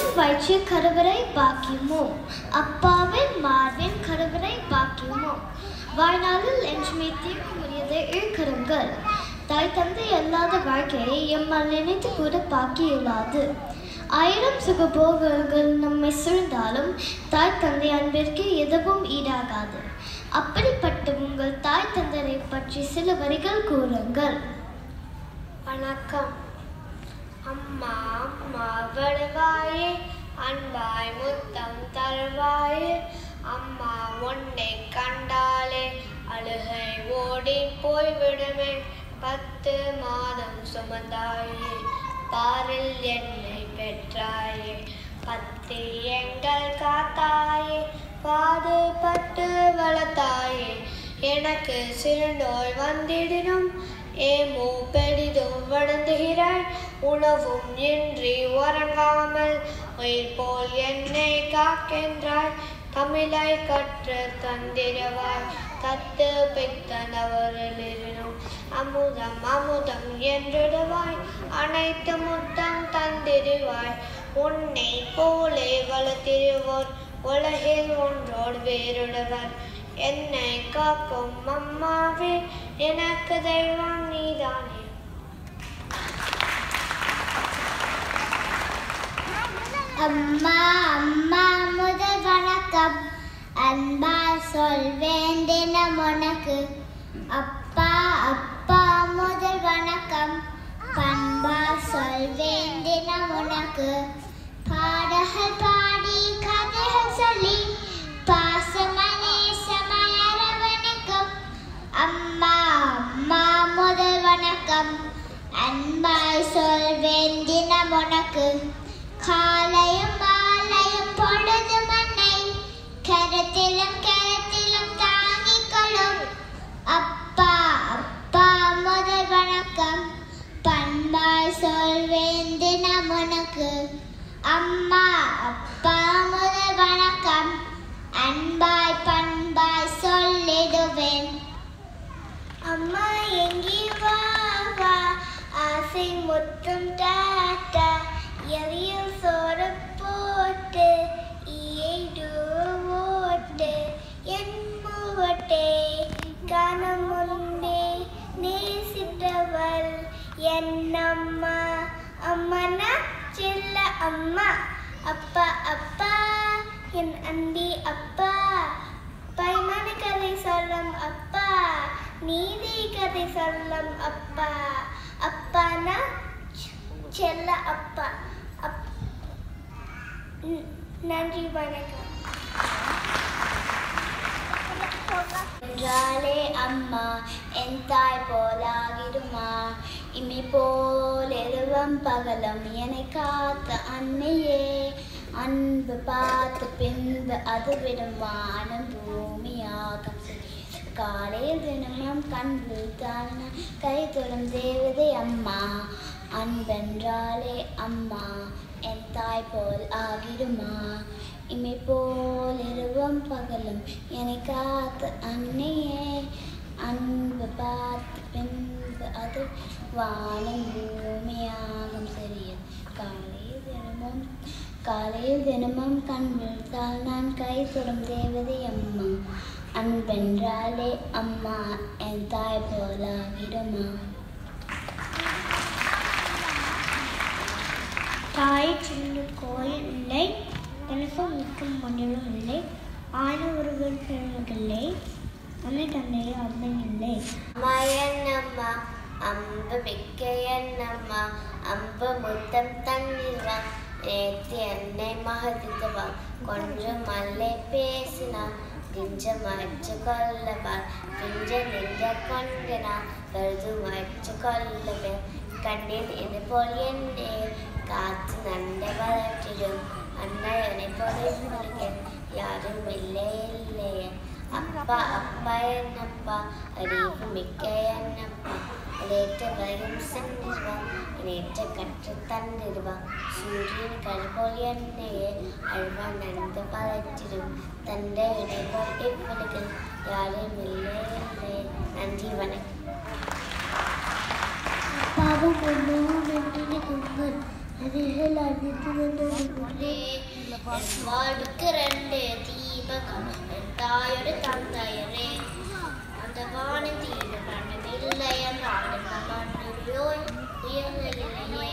அம்மாவின் வயிற்று கருவறை பாக்கியமோ அப்பாவின் மார்பின் கருவறை பாக்கியமோ வாழ்நாளில் என்றுமே தீர்க்க முடியாத இழுக்கரங்கள் தாய் தந்தை அல்லாத வாழ்க்கையை எம்மால் நினைத்து கூட பாக்கி இயலாது ஆயிரம் சுகபோகங்கள் நம்மை சூழ்ந்தாலும் தாய் தந்தை அன்பிற்கு எதுவும் ஈடாகாது அப்படிப்பட்ட உங்கள் தாய் தந்தரை பற்றி சில வரிகள் கூறுங்கள் வணக்கம் அம்மா அம்மா வருவாயே அன்பாய் முத்தம் தருவாயே அம்மா உன்னை கண்டாலே அழுகை ஓடி போய்விடுமே பத்து மாதம் சுமந்தாயே பாரில் என்னை பெற்றாயே பத்து எங்கள் காத்தாயே பாடுபட்டு வளர்த்தாயே எனக்கு சிறு நோய் வந்திடினும் ஏமோ பெரிதும் வணங்குகிறாய் உணவும் இன்றி உறங்காமல் உயிர் போல் என்னை காக்கின்றாய் தமிழை கற்று தந்திரவாய் தத்து பித்தனவரிலிருந்தும் அமுதம் அமுதம் என்றிடுவாய் அனைத்து முத்தம் தந்திடுவாய் உன்னை போலே வளர்த்திருவோர் உலகில் ஒன்றோடு வேறுடவர் என்னை காக்கும் அம்மாவே எனக்கு தெய்வம் நீதானே அம்மா அம்மா முதல் வணக்கம் அன்பா சொல்வேன் தினம் உனக்கு அப்பா அப்பா முதல் வணக்கம் பண்பா சொல்வேன் தினம் உனக்கு பாடல்கள் பாடி கதைகள் சொல்லி பாசமனே சமயரவனுக்கும் அம்மா அம்மா முதல் வணக்கம் அன்பாய் சொல்வேன் தினம் உனக்கு காலையும் மாலையும் பொழுது மண்ணை கரத்திலும் கரத்திலும் தாங்கிக் கொள்ளும் அப்பா அப்பா முதல் வணக்கம் பண்பாய் சொல்வேன் தினம் உனக்கு அம்மா அப்பா முதல் வணக்கம் அன்பாய் பண்பாய் சொல்லிடுவேன் அம்மா எங்கே வா வா ஆசை முத்தம் தாத்தா எரியில் சோறு போட்டு ஈடு ஓட்டு என் மூவட்டே காண முன்பே நேசித்தவள் என் அம்மா அம்மனா செல்ல அம்மா அப்பா அப்பா என் அன்பி அப்பா பைமான கதை சொல்லும் அப்பா நீதி கதை சொல்லும் அப்பா அப்பானா செல்ல அப்பா அப் ந- நன்றி வணக்கம் என்றாலே அம்மா என் தாய் போலாகிடுமா இமை போல் எருவம் பகலும் என்னை காத்த அன்னையே அன்பு பார்த்து பின்பு அது விடுமானம் பூமியாகும் காலையில் தினமும் கண்பு தான கை தொடும் தேவதை அம்மா அன்பென்றாலே அம்மா என் தாய் போல் ஆகிடுமா இமை போல் இரவும் பகலும் என்னை காத்த அன்னையே அன்பு பார்த்து பின்பு அது வானம் பூமியாகும் சரியல் காலையில் தினமும் காலையில் தினமும் கண் விழுத்தால் நான் கை தொடும் தேவதை அம்மா அன்பென்றாலே அம்மா என் தாய் போலாகிடுமா தாய் சின்ன கோயில் இல்லை தினசும் நிற்கும் மண்ணிலும் இல்லை ஆன ஒருவர் இல்லை அன்னை தந்தையை அம்மன் இல்லை அம்மா என்னம்மா அம்பு மிக்க என்னம்மா அம்பு முத்தம் தந்திரா நேத்து என்னை மகதித்தவா கொஞ்சம் மல்லை பேசினா கிஞ்ச மறைச்சு கொல்லவா கிஞ்ச நெஞ்ச கொண்டனா பெருது மறைச்சு கொல்லவே கண்ணில் இது போல் என்னே காத்து நந்த வளர்ச்சிடும் அண்ணா என்னை போல யாரும் இல்லை இல்லையே அப்பா அப்பா என்னப்பா அறிவு மிக்க என்னப்பா நேற்று வரையும் சென்றிருவா நேற்று கற்று தந்திருவா சூரியன் கழுபோல் என்னையே அழுவா நன்கு பழச்சிடும் தந்தை இடைபோல் இவ்வுலகில் யாரும் இல்லை இல்லை நன்றி வணக்கம் அப்பாவும் அம்மாவும் நன்றி உங்கள் ஒரே என் வாழ்வுக்கு ரெண்டு தீபகம் என் தாயோடு தந்தையரே அந்த வானம் தீடு மண்ணில்லை என்றால் இந்த மண்ணிலோ உயர்வையில்லையே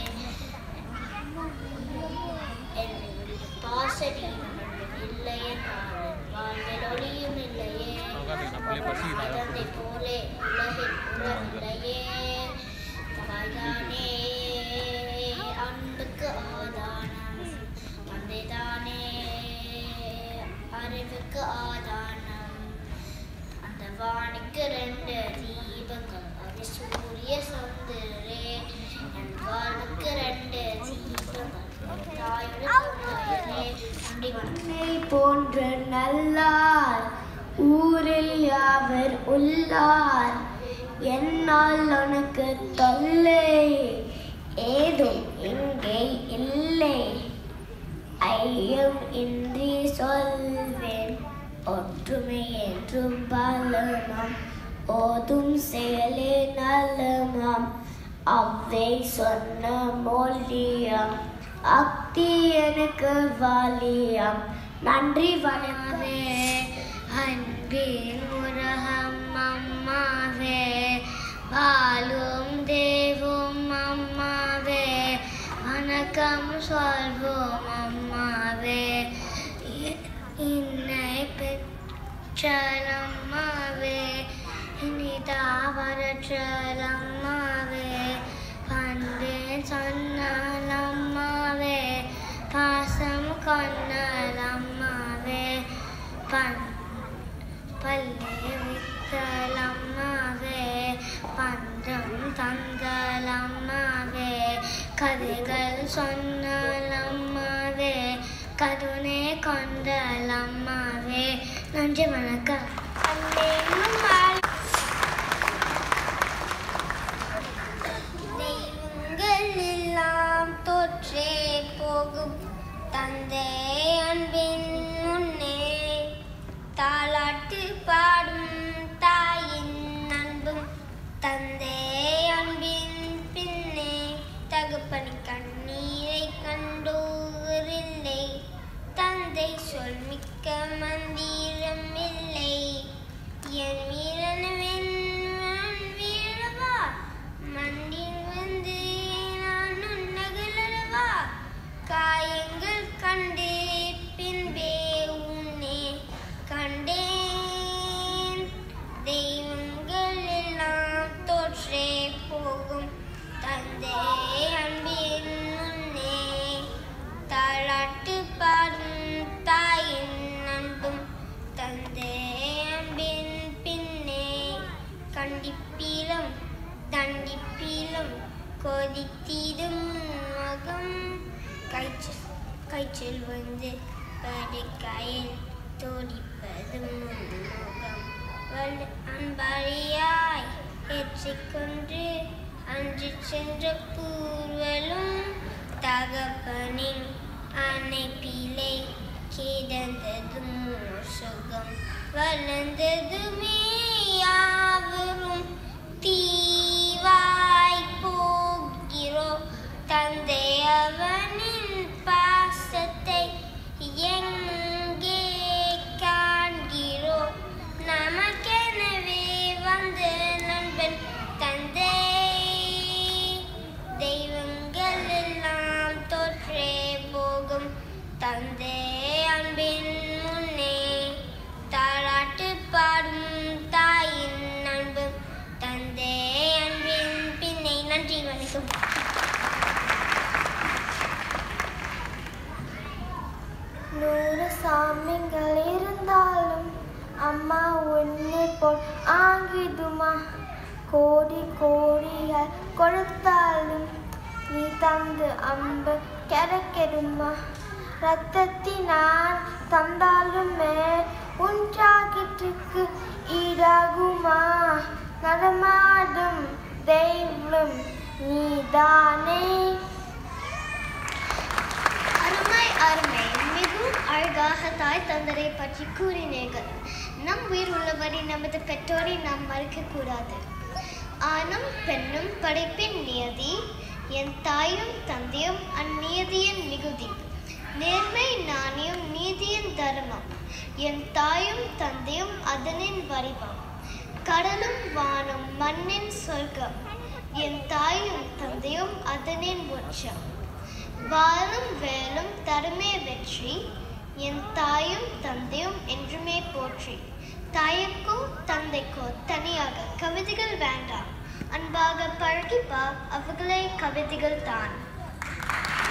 என் பாசடி இல்லை என்றால் என் வாழ்வில் ஒளியும் இல்லையே தந்தை போலே உலகில் உறவில்லையே தாய்தானே அன்புக்கு ஆதானம் தந்தைதானே அறிவுக்கு ஆதானம் அந்த வாணிக்கு ரெண்டு தீபங்கள் அது சூரிய சந்திரே என் வாழ்வுக்கு ரெண்டு தீபங்கள் தாயோட தந்தையரே நன்றி வணக்கம் உன்னை போன்ற நல்லார் ஊரில் யாவர் உள்ளார் என்னால் உனக்கு தொல்லை ஏதும் இங்கே இல்லை ஐயம் இன்றி சொல்வேன் ஒற்றுமை என்றும் பலமாம் ஓதும் செயலே நல்லமாம் அவ்வை சொன்ன மொழியாம் அக்தி எனக்கு வாலியாம் நன்றி வணக்கமே அன்பின் முரகம் அம்மாவே பாலும் தேவும் அம்மாவே வணக்கம் சொல்வோம் அம்மாவே இ- என்னை பெற்றலம்மாவே இனிதாவரற்றலம்மாவே பண்டே சொன்னலம்மாவே பாசம் கொன்னலம்மாவே பண் பல்லே வித்தலம்மாவே பந்தம் தந்தலம்மாவே கதைகள் சொன்னலம்மாவே கருணை கொண்டலம்மாவே நன்றி வணக்கம் தெய்வங்கள் எல்லாம் தோற்றே போகும் தந்தை அன்பின் முன்னே தாலாட்டு பாடும் தாயின் அன்பும் தந்தை அன்பின் பின்னே தகப்பன் கண்ணீரை கண்டோரில்லை தந்தை சொல் மிக்க மந்திரம் இல்லை என் வீரனவன் வீழவா மண்டில் வந்து நான் உன்னகலவா காயங்கள் கண்டு பின்பே உன்னை கண்டேன் தெய்வங்கள் எல்லாம் தோற்றே போகும் தந்தை அன்பின் முன்னே தாளாட்டு பாடும் தாயின் அன்பும் தந்தை அன்பின் பின்னே கண்டிப்பீலம் தண்டிப்பீலம் கொதித்திடும் முகம் கைச்சல் கைச்சல் வந்து படுக்கையில் துடிப்பதும் முகம் வல் அன்பழியாய் ஏற்றிக்கொண்டு அன்று சென்ற கூறுவலும் தகப்பனின் அணைப்பிலே கிடந்ததும் சுகம் வளர்ந்ததுமே யாவரும் தீவாய் போகிறோம் தந்தை அவனின் பாசத்தை எங்கே காண்கிறோம் நமக்கெனவே வந்த நண்பன் தந்தை தெய்வங்கள் எல்லாம் தோற்றே போகும் தந்தை அன்பின் முன்னே தாளாட்டு பாடும் தாயின் அன்பு தந்தை அன்பின் பின்னை நன்றி வணக்கம் நூறு சாமிகள் இருந்தாலும் அம்மா உன்னை போல் ஆகிடுமா கோடி கோடியாய் கொடுத்தாலும் நீ தந்து அம்பு கிடைக்கிடுமா ரத்தத்தினால் தந்தாலுமே உன் ஜாக்கெட்டுக்கு ஈடாகுமா நடமாடும் தெய்வம் நீதானே அருமை அருமை மிகவும் அழகாக தாய் தந்தரை பற்றி கூறினீர்கள் நம் உயிர் உள்ளவரை நமது பெற்றோரை நாம் மறக்க கூடாது ஆணும் பெண்ணும் படைப்பின் நியதி என் தாயும் தந்தையும் அந்நீதியின் மிகுதி நேர்மை நாணயம் நீதியின் தர்மம் என் தாயும் தந்தையும் அதனின் வடிவம் கடலும் வானம் மண்ணின் சொர்க்கம் என் தாயும் தந்தையும் அதனின் உச்சம் வாழும் வேலும் தருமே வெற்றி என் தாயும் தந்தையும் என்றுமே போற்றி தாய்க்கோ தந்தைக்கோ தனியாக கவிதைகள் வேண்டாம் அன்பாக பழகிப்பா அவர்களே கவிதைகள் தான்